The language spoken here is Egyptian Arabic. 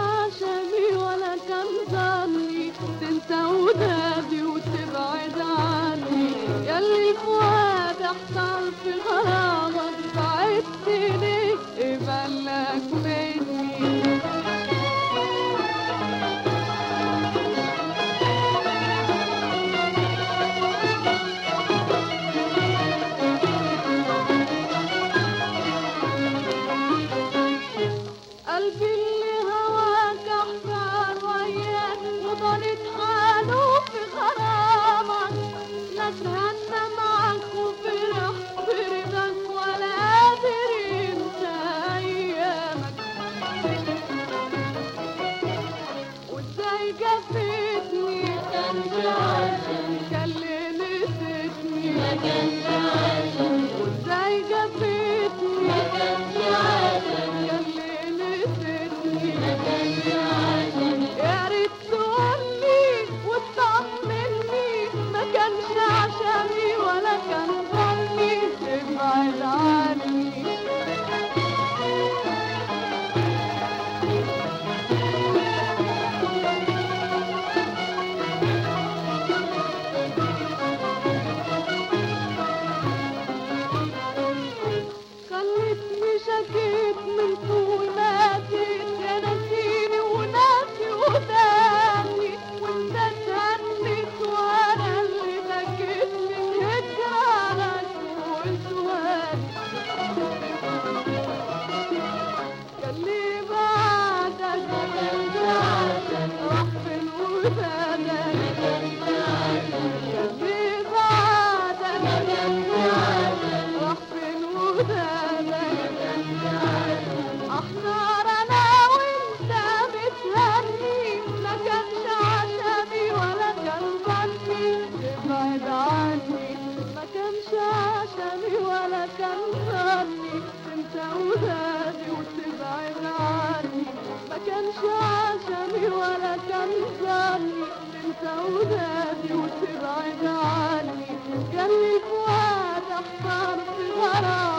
عشمي ولا كان ظني تنسى ودادي وتبعد عني ياللي فؤاد احتار في غرامك بعدت ليه قبلك مني قلبي اللي هواك احتار وياك وضلت حاله في غرامك لا تهنى معك وفرح برضاك ولا قادر ينسى ايامك وازاي جفتني كانش عشان كان اللي نسيتني ما كانش عشان وازاي جفتني ما كانش عشان كان اللي نسيتني ما كانش عشان يا ريت تقولي وتطمني ما كانش عشاني ولا كان ظني تبعد عني خلتني شكيت من طول ما جيت يا نسيني وناسي وداني وانت اتهنيت وانا اللي بكيت من هجرانك وسواني كان لي بعدك راح فين ودانك كان لي بعدك راح فين ودانك احتار انا وانت بتهني ما كانش عشمي ولا كان ظني تبعد عني ما كانش عشمي ولا كان ظني انت ودادي وتبعد عني ما كانش عشمي ولا كان ظني انت ودادي وتبعد عني قال لي فؤاد احتار في غرام